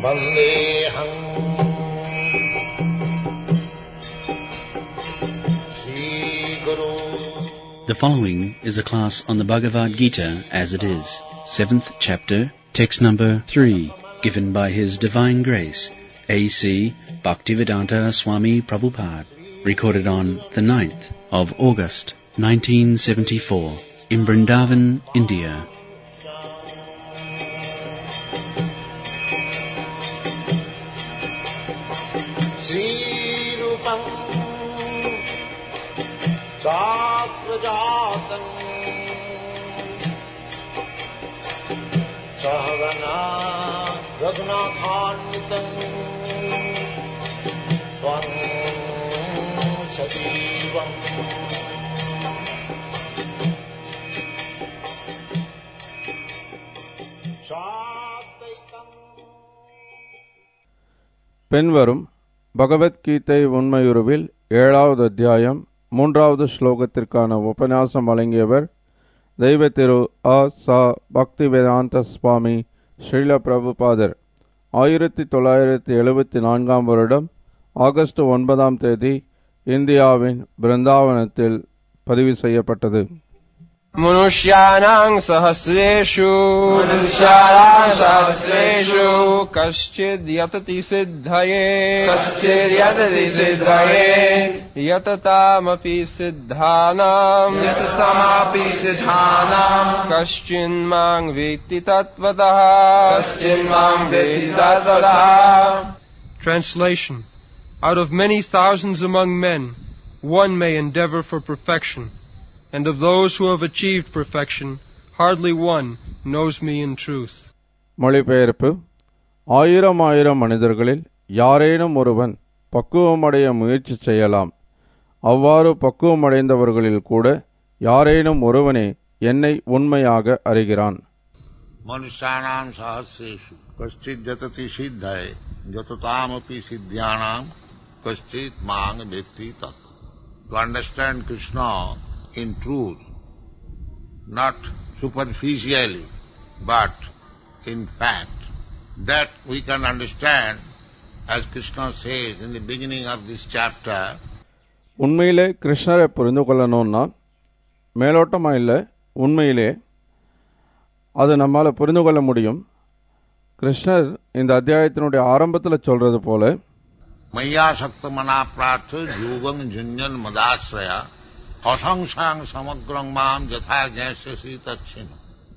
वन्देऽहम् श्रीगुरु The following is a class on the Bhagavad Gita as it is, seventh chapter, text number three, given by His Divine Grace, A.C. Bhaktivedanta Swami Prabhupada, recorded on the 9th of August, 1974, in Brindavan, India. श्रीरूपम् चाप्रजातम् सहगना रघुनाथान्वितम् त्वम् सजीवम् சாத்வைதம் பின்வரும் பகவத்கீதை உண்மையுருவில் ஏழாவது அத்தியாயம் மூன்றாவது ஸ்லோகத்திற்கான உபன்யாசம் வழங்கியவர் தெய்வ திரு அ ச பக்திவேதாந்த சுவாமி ஸ்ரீல பிரபுபாதர் ஆயிரத்தி தொள்ளாயிரத்தி எழுபத்தி நான்காம் வருடம் ஆகஸ்ட் ஒன்பதாம் தேதி இந்தியாவின் பிருந்தாவனத்தில் பதிவு செய்யப்பட்டது मनुष्याणाम् सहस्रेषु मनुष्याणाम् सहस्रेषु कश्चिद् यतति सिद्धये कश्चिद्यतति सिद्धये यततामपि सिद्धानाम् यततामपि सिद्धानाम् कश्चिन्माम् वेत्ति तत्त्वतः कश्चिन्माम् वेत्ति तत्त्वतः Translation Out of many thousands among men, one may endeavor for perfection. and of those who have achieved perfection, hardly one knows me in truth. மொழிபெயர்ப்பு ஆயிரம் ஆயிரம் மனிதர்களில் யாரேனும் ஒருவன் பக்குவமடைய முயற்சி செய்யலாம் அவ்வாறு பக்குவமடைந்தவர்களில் கூட யாரேனும் ஒருவனே என்னை உண்மையாக அறிகிறான் मनुष्याणाम् सहस्रेषु कश्चित् जतति सिद्धये जततामपि सिद्ध्यानाम् कश्चित् मांग वेत्ति तत् To understand Krishna in truth, not superficially, but in fact, that we can understand, as Krishna says in the beginning of this chapter, உண்மையிலே கிருஷ்ணரை புரிந்து கொள்ளணும்னா மேலோட்டமாக இல்லை உண்மையிலே அது நம்மால் புரிந்து கொள்ள முடியும் கிருஷ்ணர் இந்த அத்தியாயத்தினுடைய ஆரம்பத்தில் சொல்றது போல मय्या शक्त मना प्रार्थ योगं जुंजन मदाश्रय असंसांग समग्रं माम यथा जैसे तच्छिन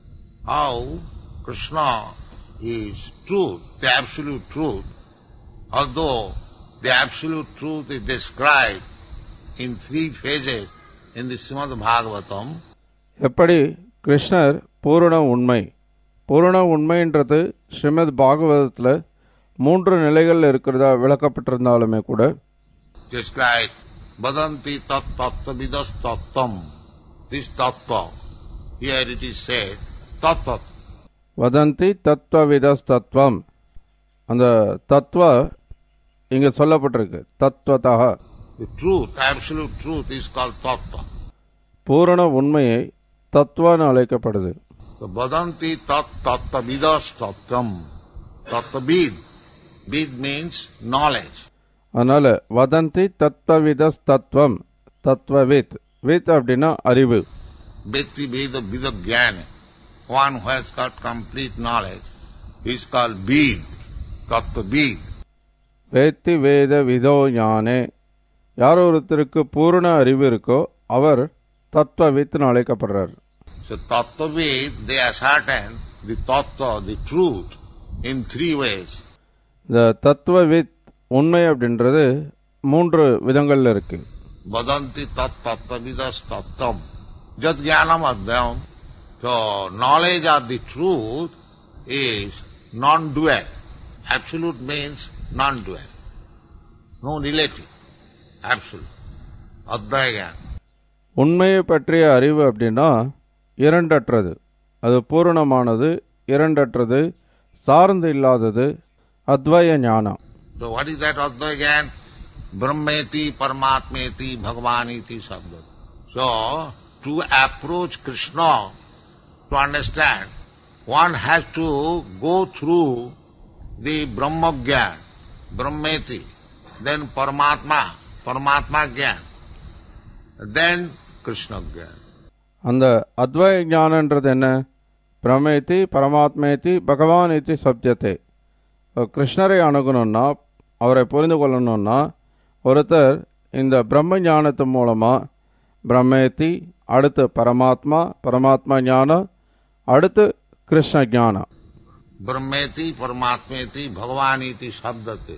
how Krishna is truth, the absolute truth, although the absolute truth is described in three phases in the Srimad Bhagavatam, எப்படி கிருஷ்ணர் பூரண உண்மை பூரண உண்மைன்றது ஸ்ரீமத் பாகவதத்தில் மூன்று நிலைகள் இருக்கிறதா விளக்கப்பட்டிருந்தாலுமே கூட described Vadanti tat tattva vidas tattvam. This tattva, here it is said, tat tat. வதந்தி தத்துவவிதஸ் தத்துவம் அந்த தத்துவ இங்கே சொல்லப்பட்டிருக்கு தத்துவதா The truth, absolute truth is called tattva. பூரண உண்மையை தத்துவன்னு அழைக்கப்படுது So Vadanti tat tattva vidas tattvam. Tattva vid. Vid means knowledge. அதனால வதந்தி தத்துவவிதஸ் தத்துவம் தத்துவவித் வித் அப்படின்னா அறிவு Bhakti veda vida jnana. One who has got complete knowledge is called vid. Tattva vid. வேத்தி வேத விதோ ஞானே யார் ஒருத்தருக்கு பூரண அறிவு இருக்கோ அவர் தத்துவவித்னு அழைக்கப்படுறார் So Tattvavid, they ascertain the Tattva, the truth, in three ways. இந்த தத்துவவித் உண்மை அப்படின்றது மூன்று விதங்கள்ல இருக்கு Vadanti tat tattvavidas tattam. Jat jnanam adhyam. So knowledge of the truth is non-dual. Absolute means non-dual. No relative. Absolute. Advaya jnana. உண்மையை பற்றிய அறிவு அப்படின்னா இரண்டற்றது அது பூரணமானது இரண்டற்றது சார்ந்து இல்லாதது அத்வய ஞானம் So what is that Advaya jnana? Brahmeti, Paramatmeti, Bhagavaniti Sabda. So to approach Krishna, to understand, one has to go through the Brahma Gyan, Brahmeti, then Paramatma, Paramatma Gyan, then Krishna Gyan. அந்த அத்வய ஞானன்றது என்ன பிரமேதி பரமாத்மேதி பகவான் இத்தி சப்ஜத்தை கிருஷ்ணரை அணுகணும்னா அவரை புரிந்து கொள்ளணும்னா ஒருத்தர் இந்த பிரம்ம ஞானத்து மூலமாக பிரம்மேதி அடுத்து பரமாத்மா பரமாத்மா ஞானம் அடுத்து கிருஷ்ண ஞானம் Brahmeti, Paramatmeti, Bhagavaniti Sabdate.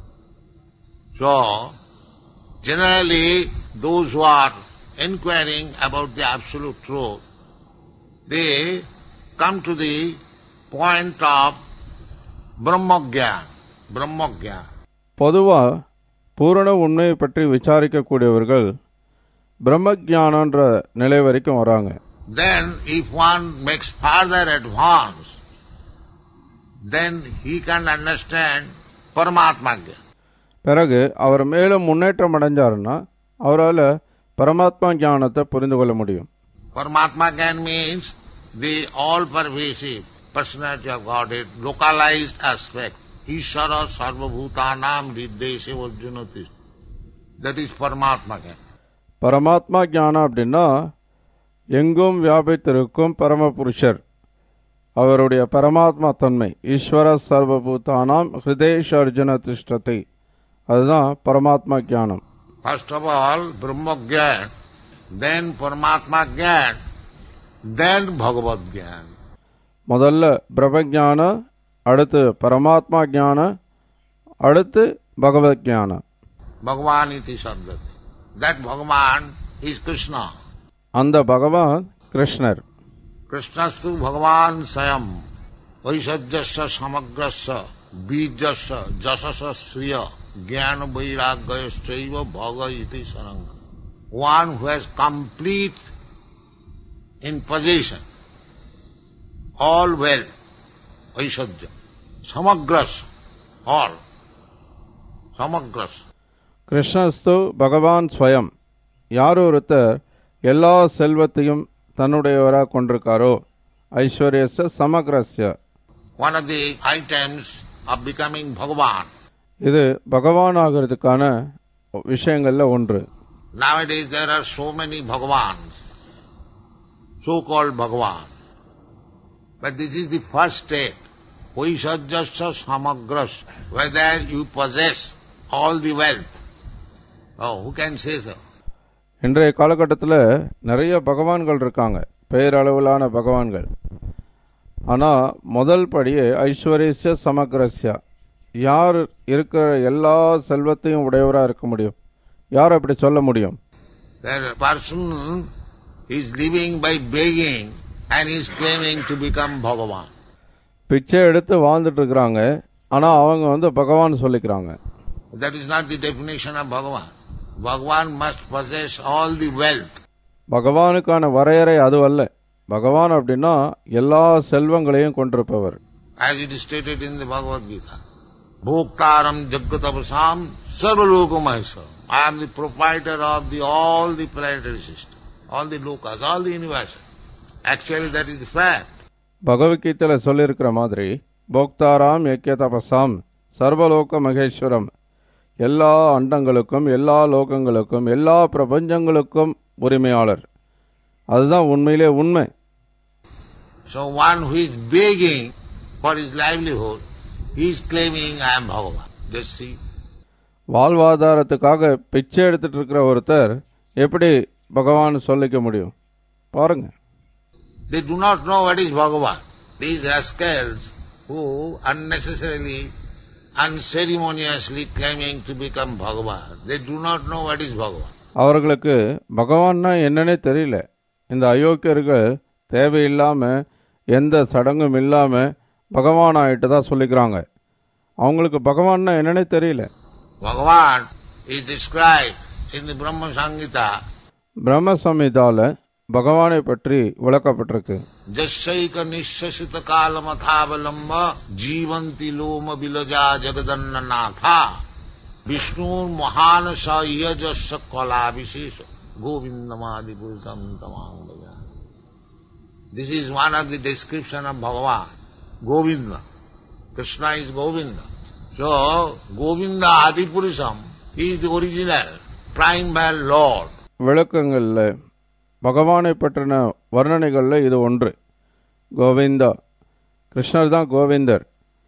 So, generally, those who are inquiring about the absolute truth, they come to the point of Brahmagyan, Brahmagyan. பொதுவாக பூரண உண்மையை பற்றி விசாரிக்கக்கூடியவர்கள் பிரம்ம ஞானன்ற நிலை வரைக்கும் வராங்க Then, if one makes further advance, then he can understand Paramatma Gyan. பிறகு அவர் மேலும் முன்னேற்றம் அடைஞ்சாருன்னா அவரால் பரமாத்மா ஞானத்தை புரிந்து கொள்ள முடியும் Paramatma Gyan means the all-pervasive personality of Godhead, localized aspect. Ishara sarvabhutanam riddeshe vajjanati. That is Paramatma Gyan. பரமாத்மா ஞானம் அப்படின்னா எங்கும் வியாபித்திருக்கும் பரமபுருஷர் அவருடைய பரமாத்மா தன்மை ஈஸ்வர சர்வபூதானாம் ஹிருதேஷ அர்ஜுன திஷ்டத்தை அதுதான் பரமாத்மா ஞானம் First of all, Brahma Gyan, then Paramatma Gyan, then Bhagavad Gyan. முதல்ல பிரம்மஞான அடுத்து பரமாத்மா ஞான அடுத்து பகவத் ஞானம் Bhagavan iti sabdati. That Bhagavan is Krishna. அந்த பகவான் கிருஷ்ணர் कृष्णस्तु भगवान स्वयं वैसज्यस्य समग्रस्य बीजस्य जशस श्रिय ज्ञान वैराग्यश्चैव भग इति सरंग one who has complete in possession all wealth vaisajya samagras all samagras கிருஷ்ணஸ்து பகவான் ஸ்வயம் யார் ஒருத்தர் எல்லா செல்வத்தையும் தன்னுடையவராக கொண்டிருக்காரோ ஐஸ்வர்யச சமக்ரஸ்ய one of the items of becoming bhagavan இது பகவான் ஆகிறதுக்கான விஷயங்கள்ல ஒன்று Nowadays there are so many Bhagavans, so-called Bhagavan. But this is the first state. Vaisajyasya samagras, whether you possess all the wealth. Oh, who can say so? இன்றைய காலகட்டத்தில் நிறைய பகவான்கள் இருக்காங்க பெயரளவிலான பகவான்கள் ஆனால் முதல் படியே ஐஸ்வர்யச சமக்ரஸ்யா யார் இருக்கிற எல்லா செல்வத்தையும் உடையவராக இருக்க முடியும் யார் அப்படி சொல்ல முடியும் That a person is living by begging and is claiming to become Bhagavan. பிச்சை எடுத்து வாழ்ந்துட்டு இருக்கிறாங்க ஆனால் அவங்க வந்து பகவான் சொல்லிக்கிறாங்க That is not the definition of Bhagavan. Bhagavan must possess all the wealth. பகவானுக்கான வரையறை அதுவல்ல பகவான் அப்படின்னா எல்லா செல்வங்களையும் கொண்டிருப்பவர் as it is stated in the Bhagavad Gita. Bhoktaram Jagatapasam Sarvaloka Mahesa. I am the proprietor of the all the planetary system, all the lokas, all the universes. Actually that is the fact. பகவத்கீதையில் சொல்லியிருக்கிற மாதிரி போக்தாராம் ஏக்கிய தபசாம் சர்வலோக மகேஸ்வரம் எல்லா அண்டங்களுக்கும் எல்லா லோகங்களுக்கும் எல்லா பிரபஞ்சங்களுக்கும் உரிமையாளர் அதுதான் உண்மையிலே உண்மை So one who is begging for his livelihood, he is claiming I am Bhagavan. Just see. வாழ்வாதாரத்துக்காக பிச்சை எடுத்துட்டு இருக்கிற ஒருத்தர் எப்படி பகவான் சொல்லிக்க முடியும் பாருங்க They do not know what is Bhagavan. These rascals who unnecessarily, unceremoniously claiming to become Bhagavan, they do not know what is Bhagavan. அவர்களுக்கு பகவான்னா என்னன்னே தெரியல இந்த அயோக்கியர்கள் தேவையில்லாம எந்த சடங்கும் இல்லாம பகவான் ஆயிட்டு தான் சொல்லிக்கிறாங்க அவங்களுக்கு பகவான்னா என்னன்னே தெரியல Bhagavan is described in the Brahma Sangita, பிரம்ம சம்ஹிதால பகவானை பற்றி விளக்கப்பட்டிருக்கு Jasyaika nishasita kalamathavalamba jivanti loma bilaja jagadanna natha Vishnur mahanasa yajasya kala vishesha govindamadi purusam tamam bhaja. This is one of the description of Bhagavan, Govinda. Krishna is Govinda. So, Govinda Adipurusham is the original primal Lord. விளக்கங்களில் பகவானை பற்றின வர்ணனைகளில் இது ஒன்று கோவிந்தா கிருஷ்ணர் தான் கோவிந்தர்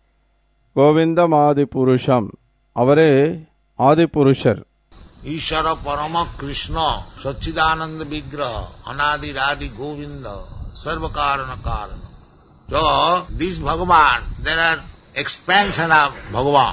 கோவிந்தம் ஆதி புருஷம் அவரே ஆதி புருஷர் Ishara Parama Krishna Sachidananda Vigraha Anadi Radi Govinda Sarvakarana Karana. So, this Bhagavan, there are expansion of Bhagavan.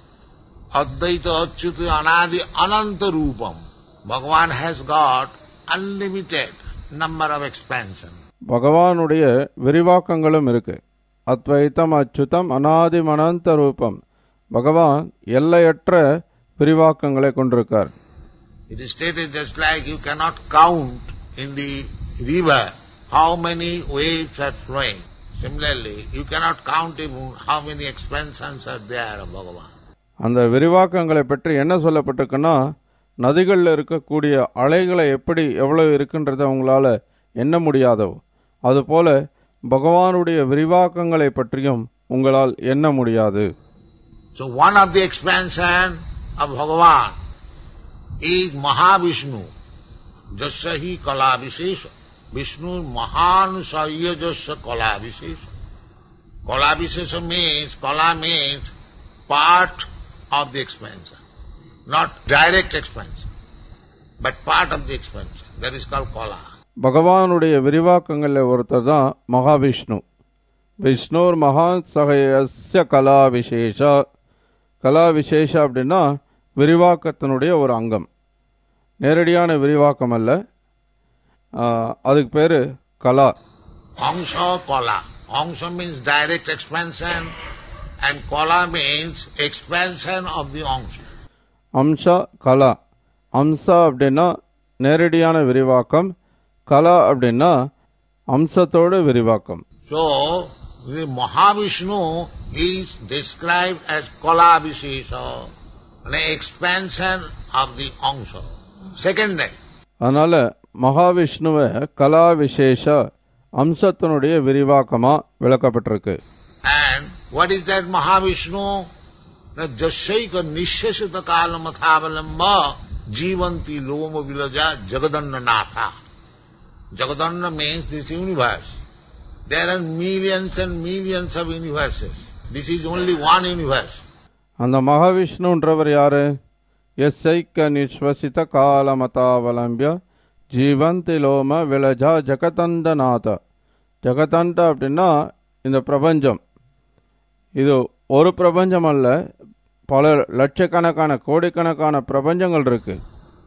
Advaita Achyuta Anadi Ananta Rupam. Bhagavan has got unlimited number of expansion. பகவானுடைய விரிவாக்கங்களும் இருக்கு அத்வைத்தம் அச்சுதம் அனாதி அனந்த ரூபம் பகவான் எல்லையற்ற விரிவாக்கங்களை கொண்டிருக்கார் It is stated just like you cannot count in the river how many waves are flowing. Similarly, you cannot count even how many expansions are there of Bhagavan. அந்த விரிவாக்கங்களை பற்றி என்ன சொல்லப்பட்டிருக்குன்னா நதிகளில் இருக்கக்கூடிய அலைகளை எப்படி எவ்வளவு இருக்குன்றதை உங்களால் எண்ண முடியாதோ அதுபோல பகவானுடைய விரிவாக்கங்களை பற்றியும் உங்களால் எண்ண முடியாது So one of the expansion of Bhagavan is Mahavishnu. Jasahi Kala Vishesha. Vishnu Mahan Sayyajasya Kala Vishesha. Kala Vishesha means, Kala means part of the expansion. Not direct expansion, but part of the expansion. That is called Kala. பகவானுடைய விரிவாக்கங்களில் ஒருத்தர் தான் மகாவிஷ்ணு விஷ்ணுர் மகான் சகயஸ்ய கலா விசேஷா கலா விசேஷா அப்படின்னா விரிவாக்கத்தினுடைய ஒரு அங்கம் நேரடியான விரிவாக்கம் அல்ல ஆ, அதுக்கு பேர் கலா Angsha Kala. Angsha means direct expansion and Kala means expansion of the Angsha. அம்சா கலா அம்சா அப்படின்னா நேரடியான விரிவாக்கம் கலா அப்படின்னா அம்சத்தோட விரிவாக்கம் So, the Mahavishnu is described as Kala Vishesha, an expansion of the Angsha. Secondary, அதனால மகாவிஷ்ணுவை கலா விசேஷ அம்சத்தினுடைய விரிவாக்கமா விளக்கப்பட்டிருக்கு and what is that Mahavishnu? The Jasyaika Nishasita Kala Mathavalamba Jivanti Loma Vilaja Jagadanna Natha. Jagadanna means this universe. There are millions and millions of universes. This is only one universe. அந்த மகாவிஷ்ணுன்றவர் யாரு எஸ்ஐக்க நிஸ்வசித காலமதாவலம்பிய ஜீவந்தி லோம விளஜா ஜெகதந்தநாத ஜெகதண்ட அப்படின்னா இந்த பிரபஞ்சம் இது ஒரு பிரபஞ்சம் அல்ல பல லட்சக்கணக்கான கோடிக்கணக்கான பிரபஞ்சங்கள் இருக்கு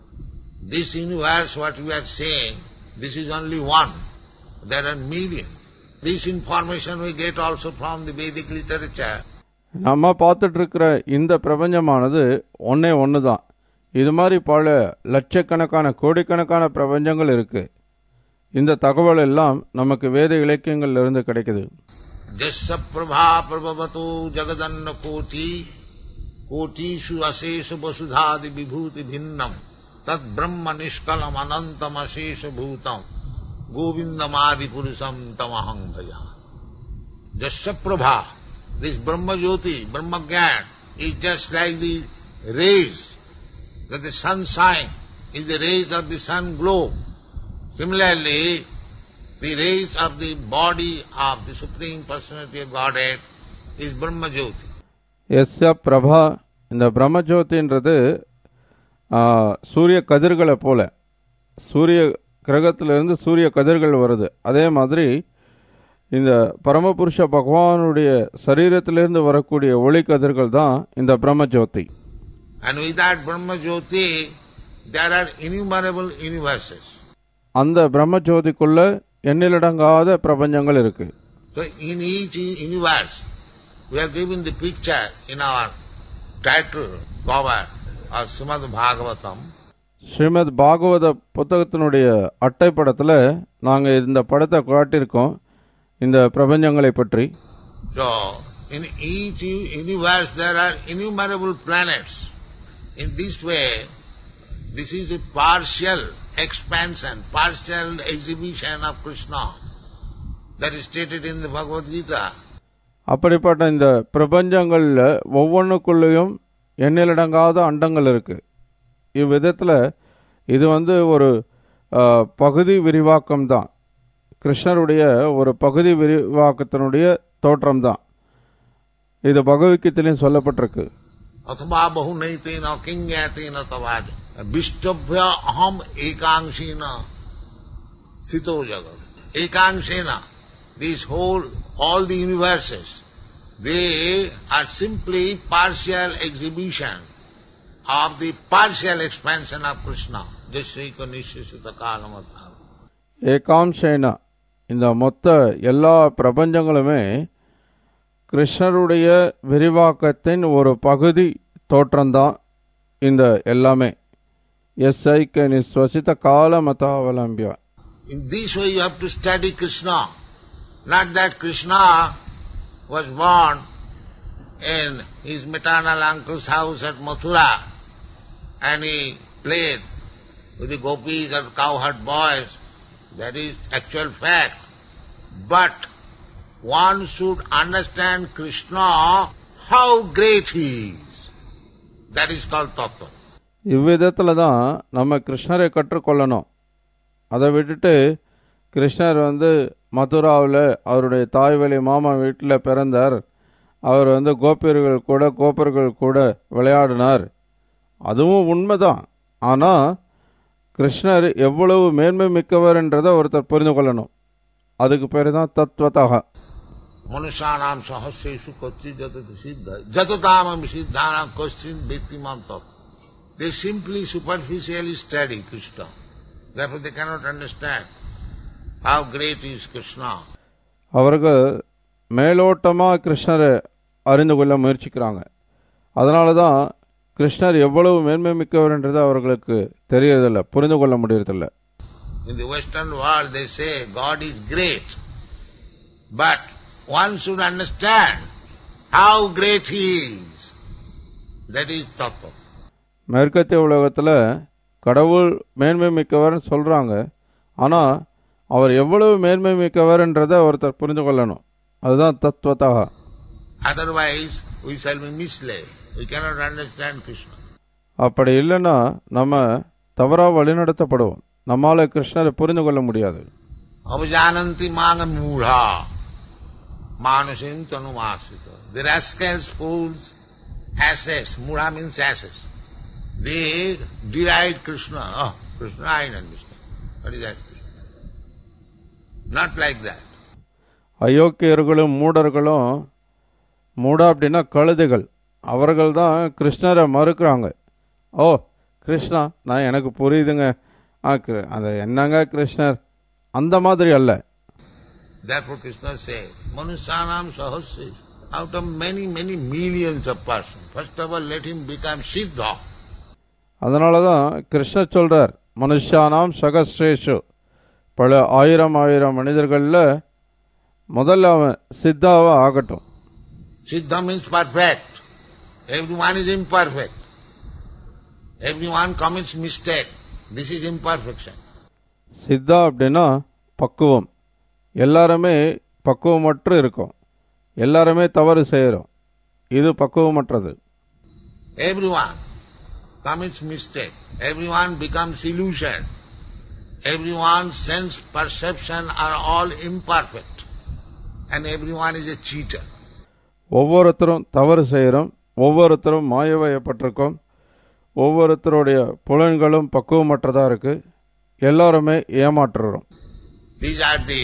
This universe, what we are saying, this is only one. There are millions. This information we get also from the Vedic literature. நம்ம பார்த்துட்டு இருக்கிற இந்த பிரபஞ்சமானது ஒன்னே ஒன்று தான் இது மாதிரி பல லட்சக்கணக்கான கோடிக்கணக்கான பிரபஞ்சங்கள் இருக்கு இந்த தகவல் எல்லாம் நமக்கு வேத இலக்கியங்கள்ல இருந்து கிடைக்குது Jasya prabha prabhavato jagadanna koti kotishu asesha vasudhadi vibhuti bhinnam tad brahma nishkalam anantam asesha bhutam govindamadi purusam tamaham bhaja. Jasya prabha, this Brahma Jyoti, Brahma Gyan, is just like the rays that the sunshine is the rays of the sun globe. Similarly, the rays of the body of the Supreme Personality of Godhead is Brahma Jyoti. எஸ்ய பிரபா இந்த பிரம்மஜோதின்றது ஆ, சூரிய கதிர்களை போல சூரிய கிரகத்திலிருந்து சூரிய கதிர்கள் வருது அதே மாதிரி இந்த பரமபுருஷ பகவானுடைய சரீரத்திலிருந்து வரக்கூடிய ஒளி கதிர்கள் தான் இந்த Brahmajothi And with that Brahma Jyoti, there are innumerable universes. அந்த பிரம்மஜோதிக்குள்ள எண்ணிலடங்காத பிரபஞ்சங்கள் இருக்கு So in each universe, we are given the picture in our title cover of Srimad Bhagavatam. Srimad பாகவத புத்தகத்தினுடைய அட்டைப்படத்தில் நாங்கள் இந்த படத்தை காட்டியிருக்கோம் இந்த பிரபஞ்சங்களை பற்றி So, in each u- universe there are innumerable planets. In this way, this is a partial expansion, partial exhibition of Krishna that is stated in the Bhagavad Gita. அப்படிப்பட்ட இந்த பிரபஞ்சங்களில் ஒவ்வொன்றுக்குள்ளேயும் எண்ணிலடங்காத அண்டங்கள் இருக்குது இவ்விதத்தில் இது வந்து ஒரு ஆ, பகுதி விரிவாக்கம் தான் கிருஷ்ணருடைய ஒரு பகுதி விரிவாக்கத்தினுடைய தோற்றம் தான் இது பகவத்கீதையிலையும் சொல்லப்பட்டிருக்கு अथवा बहु नहीं तेन किंग तवाज विष्टभ्य अहम एकांशीन सितो जगत एकांशेन this whole all the universes they are simply partial exhibition of the partial expansion of Krishna. Jasrika Nishishita Kalamata. ஏகாம்சேனா இந்த மொத்த எல்லா பிரபஞ்சங்களுமே கிருஷ்ணருடைய விரிவாக்கத்தின் ஒரு பகுதி தோற்றம்தான் இந்த எல்லாமே எஸ் ஐக்க நிஸ்வசித கால மதாவலம்பியா In this way you have to study Krishna. Not that Krishna was born in his maternal uncle's house at Mathura and he played with the gopis or cowherd boys. That is actual fact. But one should understand Krishna, how great he is. That is called Tattva. இவ்விதத்தில் தான் நம்ம கிருஷ்ணரை கற்றுக்கொள்ளணும் அதை விட்டுட்டு கிருஷ்ணர் வந்து மதுராவில் அவருடைய தாய் வழி மாமா வீட்டில் பிறந்தார் அவர் வந்து கோபியர்கள் கூட கோப்பர்கள் கூட விளையாடினார் அதுவும் உண்மைதான் ஆனால் கிருஷ்ணர் எவ்வளவு மேன்மை மிக்கவர் என்றதை ஒருத்தர் புரிந்து கொள்ளணும் அதுக்கு பேர் தான் தத்துவத்தகா मनुष्याणाम सहस्रेषु कच्चित जतति सिद्ध जतताम सिद्धानाम कश्चिन व्यक्तिमान तत्व They simply superficially study Krishna. Therefore they cannot understand how great is Krishna. அவர்கள் மேலோட்டமாக கிருஷ்ணரை அறிந்து கொள்ள முயற்சிக்கிறாங்க அதனால தான் கிருஷ்ணர் எவ்வளவு மேன்மை மிக்கவர்ன்றது அவர்களுக்கு தெரியறதில்ல புரிந்து கொள்ள முடியறதில்ல In the Western world they say God is great. But one should understand how great he is. That is Tattva. மேற்கத்திய உலகத்தில் கடவுள் மேன்மை மிக்கவர்னு சொல்கிறாங்க ஆனால் அவர் எவ்வளவு மேன்மை மிக்கவர்ன்றதை ஒருத்தர் புரிந்து கொள்ளணும் அதுதான் தத்துவத்தகா Otherwise we shall be misled. We cannot understand Krishna. அப்படி இல்லைன்னா நம்ம தவறாக வழிநடத்தப்படுவோம் நம்மால் கிருஷ்ணரை புரிந்து கொள்ள முடியாது Avajananti manga mudha manusim tanumasita. The rascals, fools, asses, mudha means asses. They deride Krishna. Oh, Krishna, I understand. What is that? Not like that. அயோக்கியர்களும் மூடர்களும் மூடா அப்படின்னா கழுதைகள் அவர்கள் தான் கிருஷ்ணரை மறுக்கிறாங்க ஓ கிருஷ்ணா நான் எனக்கு புரியுதுங்க ஆ கிரு- அந்த என்னங்க கிருஷ்ணர் அந்த மாதிரி அல்ல Therefore Krishna said, Manusyanam sahasya. Out of many, many millions of persons, first of all let him become Siddha. அதனால தான் கிருஷ்ணர் சொல்றார் மனுஷானாம் சகஸ்ரேஷு பல ஆயிரம் ஆயிரம் மனிதர்களில் முதல்ல அவன் சித்தாவா ஆகட்டும் Siddha means perfect. Everyone is imperfect. Everyone commits mistake. This is imperfection. Siddha அப்படின்னா பக்குவம் எல்லாருமே பக்குவமற்று இருக்கும் எல்லாருமே தவறு செய்கிறோம் இது பக்குவமற்றது Everyone commits mistake. Everyone becomes illusion. Everyone's sense perception are all imperfect. And everyone is a cheater. ஒவ்வொருத்தரும் தவறு செய்கிறோம் ஒவ்வொருத்தரும் மாயவயப்பட்டிருக்கோம் ஒவ்வொருத்தருடைய புலன்களும் பக்குவமற்றதாக இருக்குது எல்லாருமே ஏமாற்றுறோம் These are the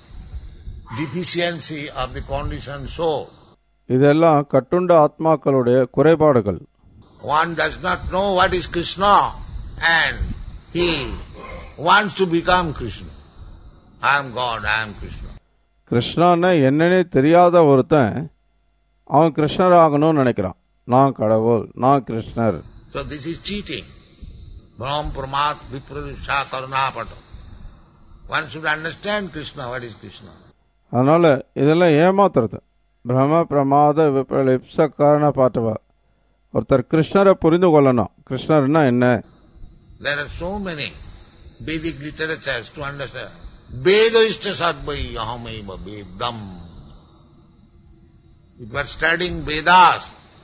deficiency of the conditioned soul. இதெல்லாம் கட்டுண்ட ஆத்மாக்களுடைய குறைபாடுகள் One does not know what is Krishna and he wants to become Krishna. I am God, I am Krishna. கிருஷ்ணான்னு என்னன்னே தெரியாத ஒருத்தன் அவன் கிருஷ்ணர் ஆகணும்னு நினைக்கிறான் நான் கடவுள் நான் கிருஷ்ணர் So this is cheating. Brahm Pramat Vipralisha Karunapata. One should understand Krishna, what is Krishna. அதனால் இதெல்லாம் ஏமாத்துறது பிரம்ம பிரமாத விப்ரலிப்ச காரண பாட்டவா ஒருத்தர் கிருஷ்ணரை புரிந்து கொள்ளணும் கிருஷ்ணர்னா என்ன There are so many Vedic literatures to understand. Vedayishta sadvai ahamaiva vedam. If you are studying Vedas,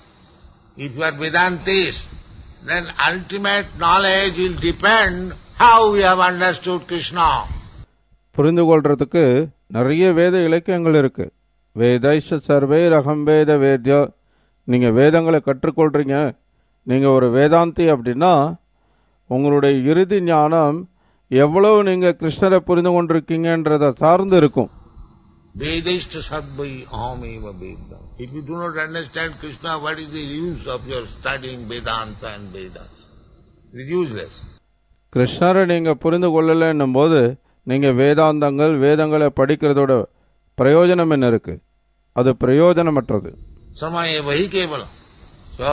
if you are Vedantist, then ultimate knowledge will depend how we have understood Krishna. புரிந்து கொள்றதுக்கு நிறைய வேத இலக்கியங்கள் இருக்கு வேதைஷ survey ரகம் வேத வேத்யா நீங்கள் வேதங்களை கற்றுக்கொள்றீங்க நீங்கள் ஒரு வேதாந்தி அப்படின்னா உங்களுடைய இறுதி ஞானம் எவ்வளவு நீங்கள் கிருஷ்ணரை புரிந்து கொண்டிருக்கீங்கன்றதை சார்ந்து இருக்கும் Vedishta sadvai ahamiva Veda. If you do not understand Krishna, what is the use of your studying Vedanta and Vedas? It is useless. கிருஷ்ணரை நீங்கள் புரிந்து கொள்ளலைன்னும் போது நீங்கள் வேதாந்தங்கள் வேதங்களை படிக்கிறதோட பிரயோஜனம் என்ன இருக்கு அது பிரயோஜனமற்றது Samaya vahi kevalam. So,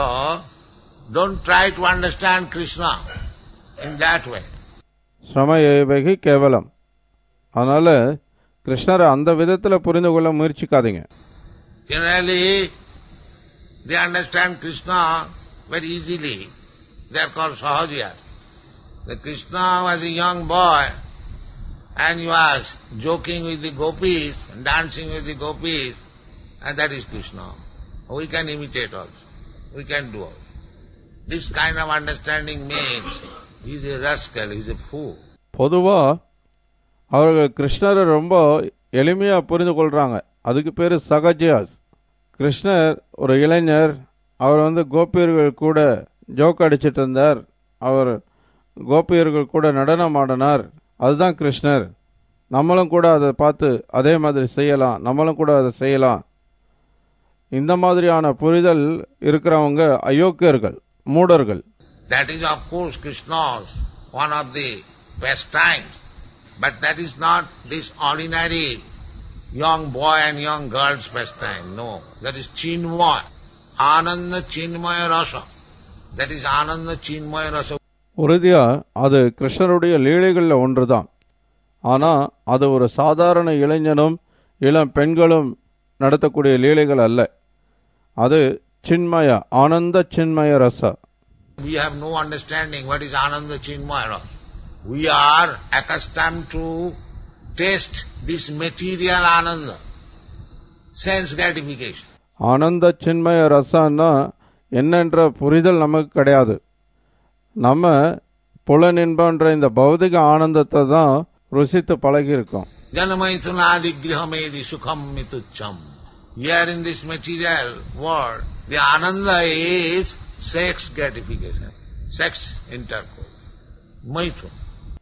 don't try to understand Krishna in that way. ஸ்ரம ஏவகி கேவலம் அதனால் கிருஷ்ணரை அந்த விதத்தில் புரிந்து கொள்ள முயற்சிக்காதீங்க Generally, they understand Krishna very easily. They are called Sahajya. The Krishna was a young boy and he was joking with the gopis, dancing with the gopis, and that is Krishna. We can imitate also. We can do also. This kind of understanding means he is a rascal, he is a fool. பொதுவாக அவர்கள் கிருஷ்ணரை ரொம்ப எளிமையாக புரிந்து கொள்கிறாங்க அதுக்கு பேர் சகஜியாஸ் கிருஷ்ணர் ஒரு இளைஞர் அவர் வந்து கோபியர்கள் கூட ஜோக் அடிச்சிட்டு இருந்தார் அவர் கோபியர்கள் கூட நடனம் ஆடினார் அதுதான் கிருஷ்ணர் நம்மளும் கூட அதை பார்த்து அதே மாதிரி செய்யலாம் நம்மளும் கூட அதை செய்யலாம் இந்த மாதிரியான புரிதல் இருக்கிறவங்க அயோக்கியர்கள் மூடர்கள் That is of course Krishna's one of the pastimes. But that is not this ordinary young boy and young girl's pastime. No. That is Chinmaya. Ananda Chinmaya Rasa. That is Ananda Chinmaya Rasa. உறுதியாக அது கிருஷ்ணருடைய லீலைகளில் ஒன்று தான் ஆனால் அது ஒரு சாதாரண இளைஞனும் இளம் பெண்களும் நடத்தக்கூடிய லீலைகள் அல்ல அது சின்மய ஆனந்த சின்மய ரச We have no understanding what is Ananda Chinmaya Rasa. We are accustomed to taste this material Ananda. Sense gratification. ஆனந்த சின்மய ரசன்னா என்னன்ற புரிதல் நமக்கு கிடையாது நம்ம புலனின்பன்ற இந்த பௌதிக ஆனந்தத்தை தான் ருசித்து பழகியிருக்கோம் Janamaithanadigriham sukham mitucham. Here in this material world, the ananda is sex gratification, sex intercourse, maithun.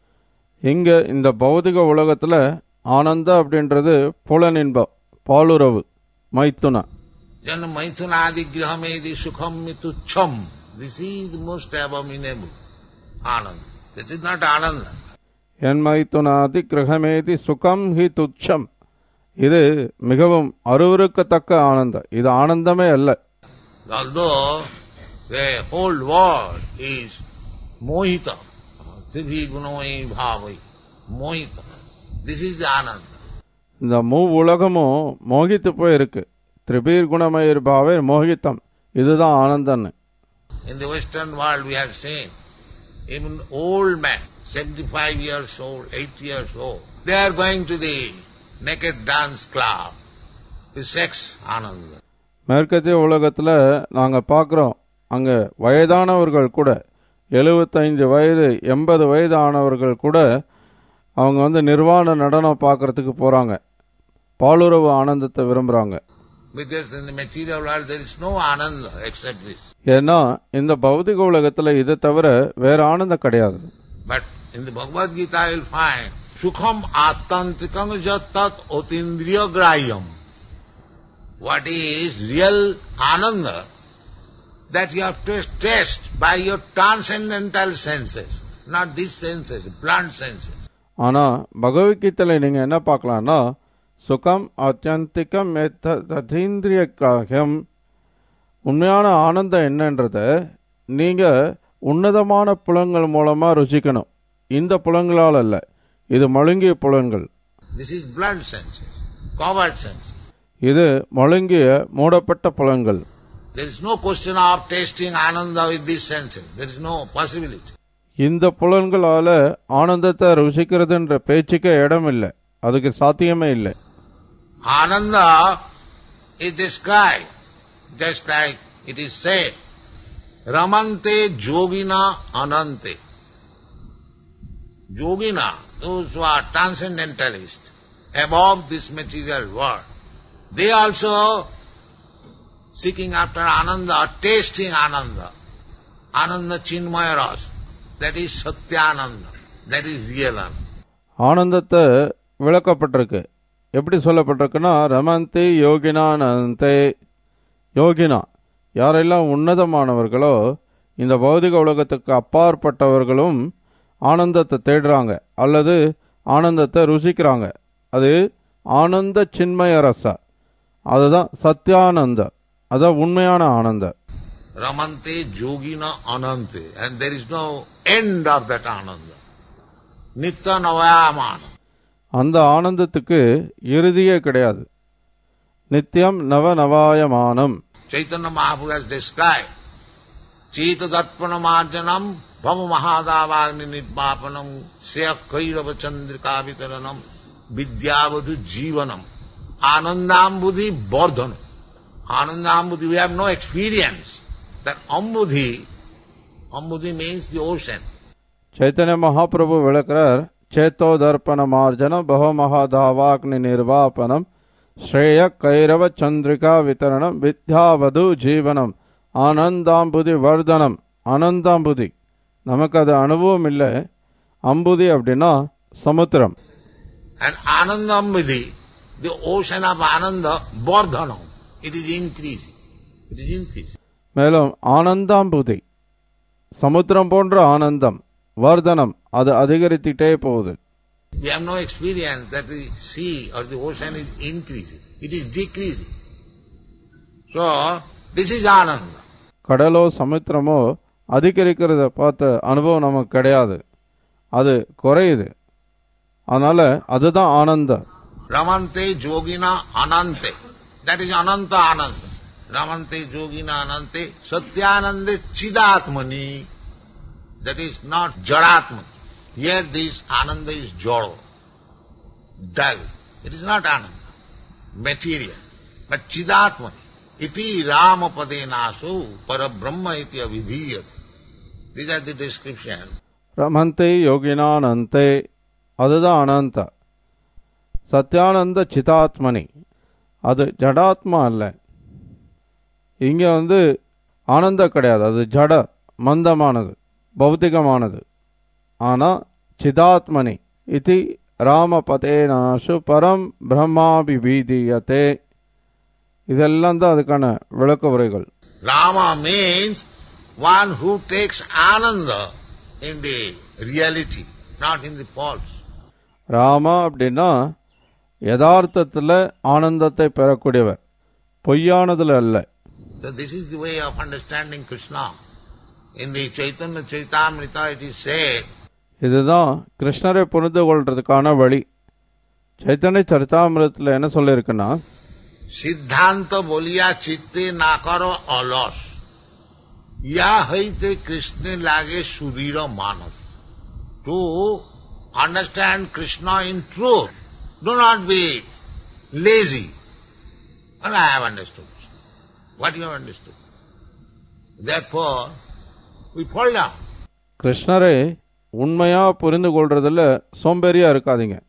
இங்கே இந்த பௌதிக உலகத்தில் ஆனந்த அப்படின்றது புலனின்பம் பாலுறவு மைத்துன Janamaithanadigriham sukham mitucham. This is the most abominable ananda. This is not ananda. என் மைத்துனாதி கிரகமேதி சுகம் ஹி துச்சம் இது மிகவும் அருவருக்கத்தக்க ஆனந்தம் இது ஆனந்தமே அல்ல Although the whole world is mohita, trivi gunoi bhavai, mohita. This is the ananda. இந்த மூ உலகமும் மோகித்து போய் இருக்கு திரிபீர் குணமயிர் பாவே மோகித்தம் இதுதான் ஆனந்தம்னு In the Western world we have seen, even old men, 75 years old, 80 years old, they are going to the naked dance club to sex ananda. மேற்கத்திய உலகத்தில் நாங்கள் பார்க்குறோம் அங்கே வயதானவர்கள் கூட எழுபத்தைந்து வயது எண்பது வயது ஆனவர்கள் கூட அவங்க வந்து நிர்வாண நடனம் பார்க்கறதுக்கு போகிறாங்க பாலுறவு ஆனந்தத்தை விரும்புகிறாங்க Because in the material world there is no ananda except this. ஏன்னா இந்த பௌதிக உலகத்தில் இதை தவிர வேற ஆனந்தம் கிடையாது But in the Bhagavad Gita you will find Sukham Attantrikam Jattat Otindriya Grayam. What is real ananda that you have to taste by your transcendental senses, not these senses, blunt senses. ஆனால் பகவத்கீதையில் நீங்கள் என்ன பார்க்கலாம்னா சுகம் அத்தியந்திகம் ததீந்திரிய கிராகியம் உண்மையான ஆனந்தம் என்னன்றத நீங்கள் உன்னதமான புலன்கள் மூலமாக ருசிக்கணும் இந்த புலன்களால் அல்ல இது மழுங்கிய புலன்கள் This is blunt senses, covered senses. இது மழுங்கிய மூடப்பட்ட புலன்கள் There is no question of tasting ananda with these senses. There is no possibility. இந்த புலன்களால் ஆனந்தத்தை ருசிக்கிறதுன்ற பேச்சுக்கே இடம் இல்லை அதுக்கு சாத்தியமே இல்லை Ananda is described just like it is said, Ramante Yogina Anante. Yogina, those who are transcendentalists, above this material world, they also seeking after Ananda, tasting Ananda. Ananda Chinmaya Ras. That is Satyananda. That is real Ananda. ஆனந்தத்தை விளக்கப்பட்டிருக்கு எப்படி சொல்லப்பட்டிருக்குன்னா ரமந்தி யோகினானந்தே யோகினா யாரெல்லாம் உன்னதமானவர்களோ இந்த பௌதிக உலகத்துக்கு அப்பாற்பட்டவர்களும் ஆனந்தத்தை தேடுறாங்க அல்லது ஆனந்தத்தை ருசிக்கிறாங்க அது ஆனந்த சின்மய ரச அதுதான் சத்யானந்த அதான் உண்மையான ஆனந்த Ramante Yogina Anante. And there is no end of that Ananda. Nitya Navayamana. அந்த ஆனந்தத்துக்கு இறுதியே கிடையாது நித்தியம் நவ நவாயமானம் Chaitanya Mahaprabhu has described Chita Darpana Marjanam Bhava Mahadavagni Nidmapanam Seya Kairava Chandrika Vitaranam Vidyavadhu Jivanam Anandambudhi Bordhanam Anandambudhi, we have no experience. That Ambudhi, Ambudhi means the ocean. ಚೈತನ್ಯ ಮಹಾಪ್ರಭು ವಿಳಕರರ್ ಚೇತೋ ದರ್ಪಣ ಮಾರ್ಜನ ಬಹುಮಹಾಧಾವಾಗ್ನಿ ನಿರ್ವಾಪನಂ ಶ್ರೇಯ ಕೈರವ ಚಂದ್ರಿಕಾ ವಿತರಣಂ ವಿದ್ಯಾವಧು ஜீவனம் ஆனந்தாம்புதி வர்தனம் ஆனந்தாம்புதி நமக்கு அது அனுபவம் இல்லை அம்புதி அப்படின்னா சமுத்திரம் And Anandambudhi, the ocean of Ananda, Bordhanam, it is increasing. It is increasing. மேலும் ஆனந்தாம்புதி சமுத்திரம் போன்ற ஆனந்தம் வர்தனம் அது அதிகரித்துட்டே போகுது We have no experience that the sea or the ocean is increasing. It is decreasing. So, this is Ananda. கடலோ சமுத்திரமோ அதிகரிக்கிறத பார்த்த அனுபவம் நமக்கு கிடையாது அது குறையுது அதனால அதுதான் ஆனந்தம் Ramante Jogina Anante. That is Ananta Ananda. Ramante Jogina Anante Satyanande Chidatmani. That is not Jadatmani. Here this Ananda is Joro. Dull. It is not Ananda. Material. But Chidatmani. Iti Ramapade Nasu Parabrahma iti avidhiyat. These are the description. ரமந்தே யோகினானந்தே அதுதான் அனந்த சத்யானந்த சிதாத்மனி அது ஜடாத்மா அல்ல இங்க வந்து ஆனந்தம் கிடையாது அது ஜட மந்தமானது பௌத்திகமானது ஆனா சிதாத்மனி இது ராமபதேனாசு பரம் பிரம்மாபிபீதியத்தே இதெல்லாம் தான் அதுக்கான விளக்க உரைகள் Rama means one who takes ananda in the reality, not in the false. Rama அப்படின்னா யதார்த்தத்தில் ஆனந்தத்தை பெறக்கூடியவர் பொய்யானதுல அல்ல So this is the way of understanding Krishna. In the Chaitanya Charitamrita it is said, இதுதான் கிருஷ்ணரை புரிந்து கொள்றதுக்கான வழி சைத்தன்ய சரிதாமிரத்தில் என்ன சொல்லியிருக்குன்னா Siddhanta boliya chitte nakaro alas. Ya haite Krishna lage surira manav. To understand Krishna in truth, do not be lazy. And I have understood. What you have understood? Therefore, we fall down. கிருஷ்ணரை உண்மையா புரிந்து கொள்றதுல சோம்பேறியா இருக்காதீங்க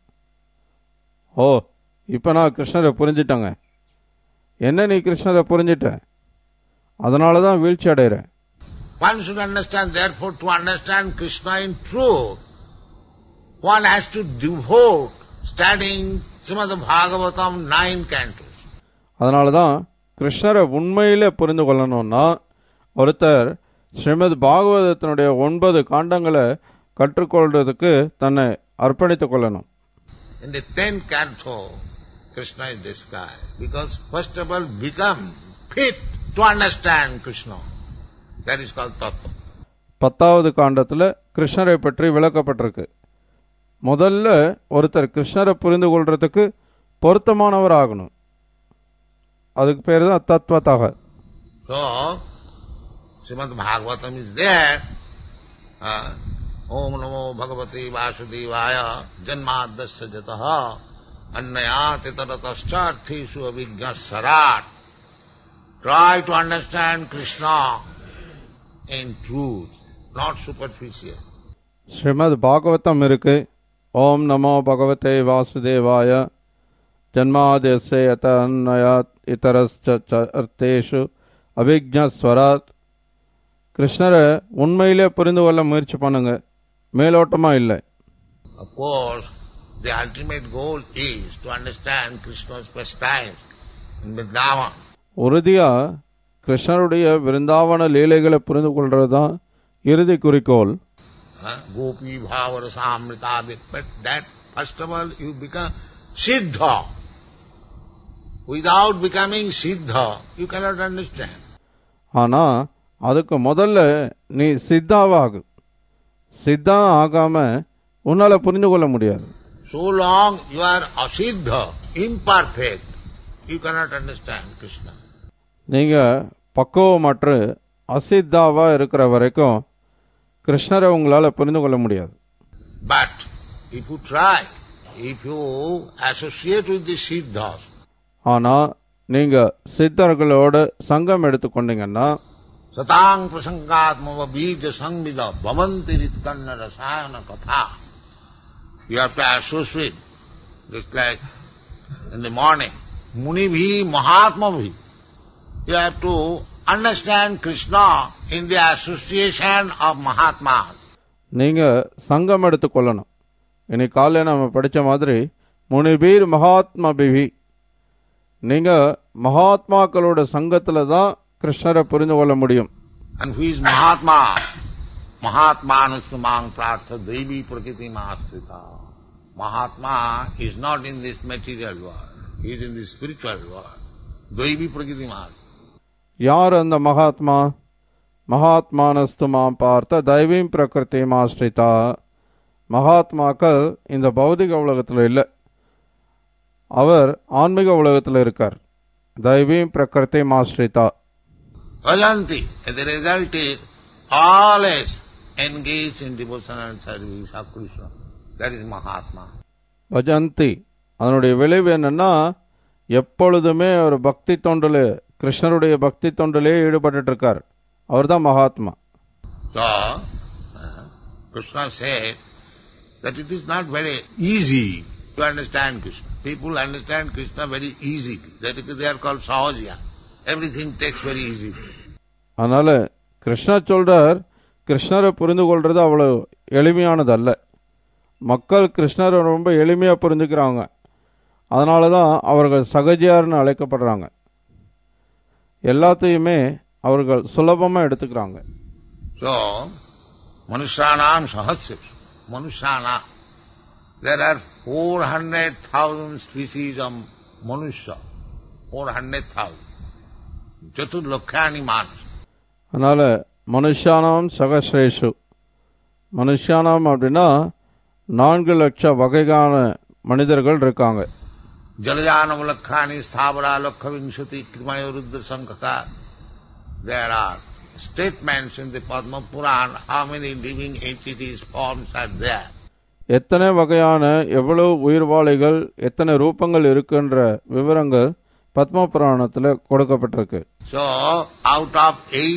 ஓ இப்போ நான் கிருஷ்ணரை புரிஞ்சிட்டேங்க என்ன நீ கிருஷ்ணரை புரிஞ்சிட்ட அதனால தான் வீழ்ச்சி அடைகிறேன் One should understand, therefore, to understand Krishna in truth, one has to devote studying Srimad Bhagavatam nine cantos. அதனால தான் கிருஷ்ணரை உண்மையிலே புரிந்து கொள்ளணும்னா ஒருத்தர் ஸ்ரீமத் பாகவதத்தினுடைய ஒன்பது காண்டங்களை கற்றுக்கொள்றதுக்கு தன்னை அர்ப்பணித்துக் கொள்ளணும் In the tenth canto, Krishna is described because first of all become fit to understand Krishna. That is called Tattva. பத்தாவது காண்டத்தில் கிருஷ்ணரை பற்றி விளக்கப்பட்டிருக்கு முதல்ல ஒருத்தர் கிருஷ்ணரை புரிந்து கொள்றதுக்கு பொருத்தமானவர் ஆகணும் அதுக்கு பேர் தான் தத்வதாக So, Srimad Bhagavatam is there. Uh, Om Namo Bhagavate Vasudevaya Janmadasya Jataha Annayat Itaratascha Artheshu Avijna Sarat Try to understand Krishna in truth, not superficial. Srimad Bhagavatam இருக்கு ஓம் நமோ பகவதே வாசுதேவாய ஜன்மாதேசே யத அன்னயாத் இதரஸ்ச ச அர்த்தேஷு அபிஜஸ்வராத் கிருஷ்ணரை உண்மையிலே புரிந்து கொள்ள முயற்சி பண்ணுங்க மேலோட்டமாக இல்லை Of course, the ultimate goal is to understand Krishna's pastimes in Vrindavan. உறுதியாக கிருஷ்ணருடைய விருந்தாவன லீலைகளை புரிந்து கொள்வது தான் இறுதி குறிக்கோள் Huh? Gopi Bhavara Samrita. But that, first of all, you become Siddha. Without becoming Siddha, you cannot understand. ஆனால் அதுக்கு முதல்ல நீ சித்தாவாகு சித்தா ஆகாம உன்னால் புரிந்து கொள்ள முடியாது So long you are asiddha, imperfect, you cannot understand Krishna. நீங்கள் பக்குவமற்று அசித்தாவாக இருக்கிற வரைக்கும் கிருஷ்ணரை உங்களால் புரிந்து கொள்ள முடியாது But if you try, if you associate with the siddhas, ஆனால் நீங்கள் சித்தர்களோடு சங்கம் எடுத்துக்கொண்டீங்கன்னா satang prasangatmava bija sangvida bhavanti ritkanna rasayana katha. You have to associate, just like in the morning, muni bhi, mahatma bhi. You have to understand Krishna in the association of mahatmas. நீங்கள் சங்கம் எடுத்துக்கொள்ளணும் இன்னைக்கு காலையில் நம்ம படித்த மாதிரி முனிபீர் Mahatma PV நீங்கள் மகாத்மாக்களோட சங்கத்தில் தான் கிருஷ்ணரை புரிந்து கொள்ள முடியும் And who is Mahatma? Mahatmanustamang prartha devi prakriti maasrita. Mahatma is not in this material world. He is in the spiritual world. Devi prakriti maasrita. யார் அந்த மகாத்மா மகாத்மானஸ்து மாம் பார்த்த தெய்வீம் பிரகிருதி ஆஸ்ரிதா மகாத்மாக்கள் இந்த பௌதிக உலகத்தில் இல்லை அவர் ஆன்மீக உலகத்தில் இருக்கார் தெய்வீம் பிரகிருதி ஆஸ்ரிதா Vajanti. And the result is always engaged in devotional service of Krishna. That is Mahatma. பஜந்தி அதனுடைய விளைவு என்னன்னா எப்பொழுதுமே ஒரு பக்தி தொண்டில் கிருஷ்ணருடைய பக்தி தொண்டிலே ஈடுபட்டு இருக்கார் அவர் தான் Mahatma So, uh, Krishna said that it is not very easy to understand Krishna. People understand Krishna very easily. That is, they are called Sahaja. Everything takes very easily. அதனால கிருஷ்ணா சொல்றார் கிருஷ்ணரை புரிந்து கொள்றது அவ்வளவு எளிமையானது அல்ல மக்கள் கிருஷ்ணரை ரொம்ப எளிமையா புரிஞ்சுக்கிறாங்க அதனால தான் அவர்கள் சகஜியார்னு அழைக்கப்படுறாங்க எல்லாத்தையுமே அவர்கள் சுலபமா எடுத்துக்கிறாங்க So, Manushanam Sahasya. Manushana. There are 400,000 species of Manusha. 400,000. Chaturlakhani Manas. அதனால மனுஷானாம் சகஸ்ரேஷு மனுஷானாம் அப்படின்னா நான்கு லட்சம் வகையான மனிதர்கள் இருக்காங்க Jalajanam Lakhani Sthavara Lakha Vinshati Krimaya Ruddha Sankaka. There are statements in the Padma Puran how many living entities, forms are there. எத்தனை வகையான எவ்வளவு உயிர்வாளிகள் எத்தனை ரூபங்கள் இருக்குன்ற விவரங்கள் பத்ம புராணத்தில் கொடுக்கப்பட்டிருக்கு So, out of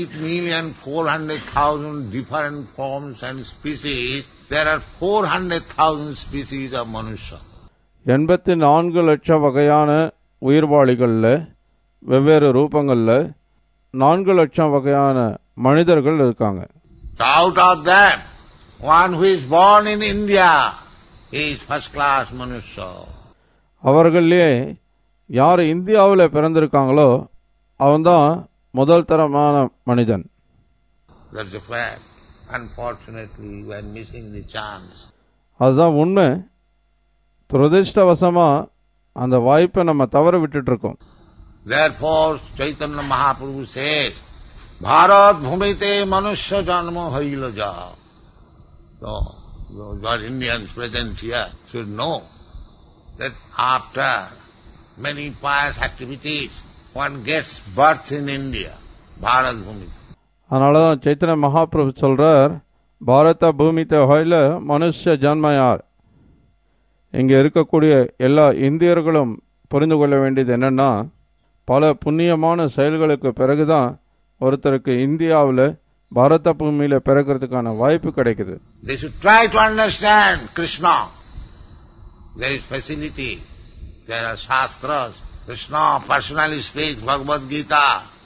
8,400,000 different forms and species, there are 400,000 species of Manusha. எண்பத்தி நான்கு லட்சம் வகையான உயிர்வாளிகளில் வெவ்வேறு ரூபங்களில் நான்கு லட்சம் வகையான மனிதர்கள் இருக்காங்க So out of them, one who is born in India is first class Manusha. அவர்களே யார் இந்தியாவில் பிறந்திருக்காங்களோ அவன்தான் முதல் தரமான மனிதன் That's a fact. Unfortunately, we are missing the chance. அதுதான் உண்மை துரதிர்ஷ்டவசமாக அந்த வாய்ப்பை நம்ம தவற விட்டுட்டு இருக்கோம் Therefore, Chaitanya Mahaprabhu says, Bharat bhumite manusya janma haila ja. So, those are Indians present here should know that after many pious activities, one gets birth in India. Bharat bhumite. அதனால தான் சைத்தன்ய மகாபிரபு சொல்றார் பாரத பூமி ஹொயில மனுஷ ஜன்மயார் இங்கே இருக்கக்கூடிய எல்லா இந்தியர்களும் புரிந்து கொள்ள வேண்டியது என்னன்னா பல புண்ணியமான செயல்களுக்கு பிறகுதான் ஒருத்தருக்கு இந்தியாவில் பாரத பூமியில் பிறக்கிறதுக்கான வாய்ப்பு கிடைக்குது They should try to understand Krishna. There is facility. There are shastras. Krishna personally speaks Bhagavad Gita.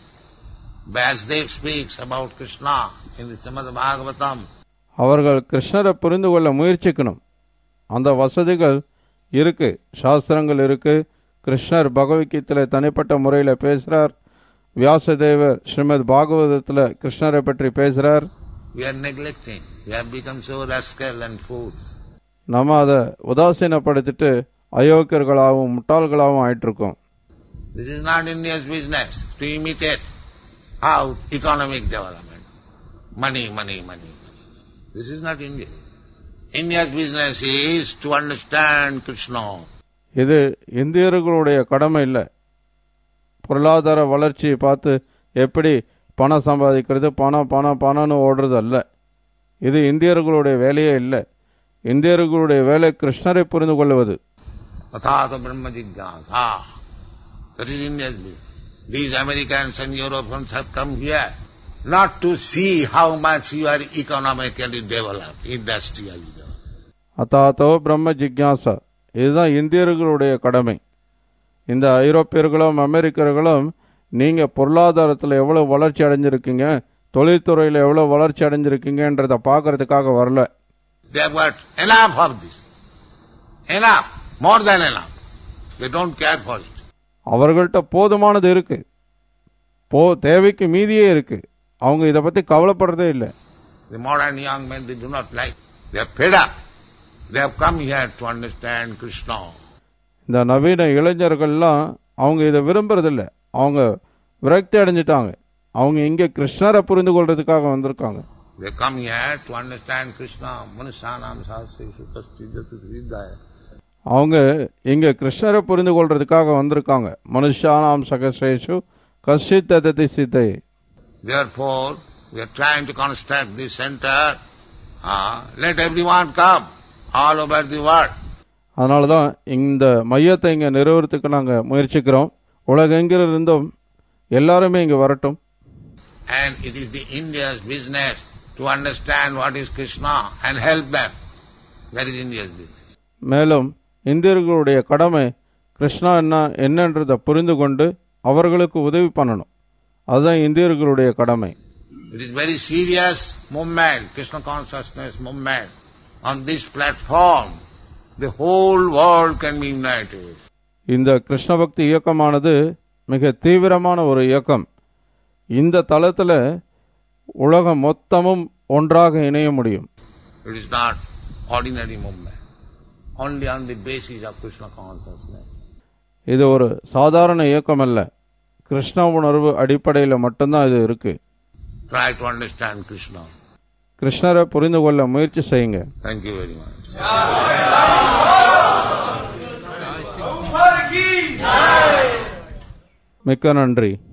Vasudev speaks about Krishna in the Srimad Bhagavatam. அவர்கள் கிருஷ்ணரை புரிந்து கொள்ள முயற்சிக்கணும் அந்த வசதிகள் இருக்கு சாஸ்திரங்கள் இருக்கு கிருஷ்ணர் பகவத்கீதையில் தனிப்பட்ட முறையில் பேசுகிறார் வியாசதேவர் ஸ்ரீமத் பாகவதத்தில் கிருஷ்ணரை பற்றி பேசுகிறார் We are neglecting. We have become so rascal and fools. நம்ம அதை உதாசீனப்படுத்திட்டு அயோக்கியர்களாகவும் முட்டாள்களாகவும் ஆயிட்டு இருக்கோம் This is not India's business to imitate out economic development. Money, money, money. This is not India. India's business is to understand Krishna. இது இந்தியர்களுடைய கடமை இல்லை பொருளாதார வளர்ச்சியை பார்த்து எப்படி பணம் சம்பாதிக்கிறது பணம் பணம் பணம்னு ஓடுறது அல்ல இது இந்தியர்களுடைய வேலையே இல்லை இந்தியர்களுடைய வேலை கிருஷ்ணரை புரிந்து கொள்வது Tathata Brahma Jignasa. That is India's business. These Americans and Europeans have come here not to see how much you are economically developed, industrially developed. அத்தாத்தோ பிரம்ம ஜிக்யாசா இதுதான் இந்தியர்களுடைய கடமை இந்த ஐரோப்பியர்களும் அமெரிக்கர்களும் நீங்கள் பொருளாதாரத்தில் எவ்வளோ வளர்ச்சி அடைஞ்சிருக்கீங்க தொழில்துறையில் எவ்வளோ வளர்ச்சி அடைஞ்சிருக்கீங்கன்றதை பார்க்கறதுக்காக வரல They have got enough of this. Enough. More than enough. They don't care for it. அவர்கள்ட்ட போதுமானது இருக்கு போ தேவைக்கு மீதியே இருக்கு அவங்க இதை பற்றி கவலைப்படுறதே இல்லை The modern young men, they do not like. They are fed up. They have come here to understand Krishna. இந்த நவீன இளைஞர்கள்லாம் அவங்க இதை விரும்புறதில்ல அவங்க விரக்தி அடைஞ்சிட்டாங்க அவங்க இங்கே கிருஷ்ணரை புரிந்து கொள்றதுக்காக வந்திருக்காங்க They come here to understand Krishna. Manusyanam sahasreshu kastidatu vidyaya. அவங்க இங்கே கிருஷ்ணரை புரிந்து கொள்றதுக்காக வந்திருக்காங்க மனுஷானாம் சகசேஷு கஷித் தததி சித்தை Therefore, we are trying to construct this center. Ah, let everyone come all over the world. அதனால தான் இந்த மையத்தை இங்கே நிறுவனத்துக்கு நாங்கள் முயற்சிக்கிறோம் உலகெங்கிலிருந்தும் எல்லாருமே இங்கே வரட்டும் And it is the India's business to understand what is Krishna and help them. That is India's business. மேலும் இந்தியர்களுடைய கடமை கிருஷ்ணா என்ன என்னன்றதை புரிந்து கொண்டு அவர்களுக்கு உதவி பண்ணணும் அதுதான் இந்தியர்களுடைய கடமை It is very serious movement, Krishna consciousness movement. On this platform, the whole world can be united. இந்த கிருஷ்ண பக்தி இயக்கமானது மிக தீவிரமான ஒரு இயக்கம் இந்த தளத்தில் உலகம் மொத்தமும் ஒன்றாக இணைய முடியும் It is not ordinary movement, only on the basis of Krishna consciousness. இது ஒரு சாதாரண இயக்கம் அல்ல கிருஷ்ண உணர்வு அடிப்படையில் மட்டும்தான் இது இருக்கு Try to understand Krishna. கிருஷ்ணரை புரிந்து கொள்ள முயற்சி செய்யுங்க Thank you very much. மிக்க நன்றி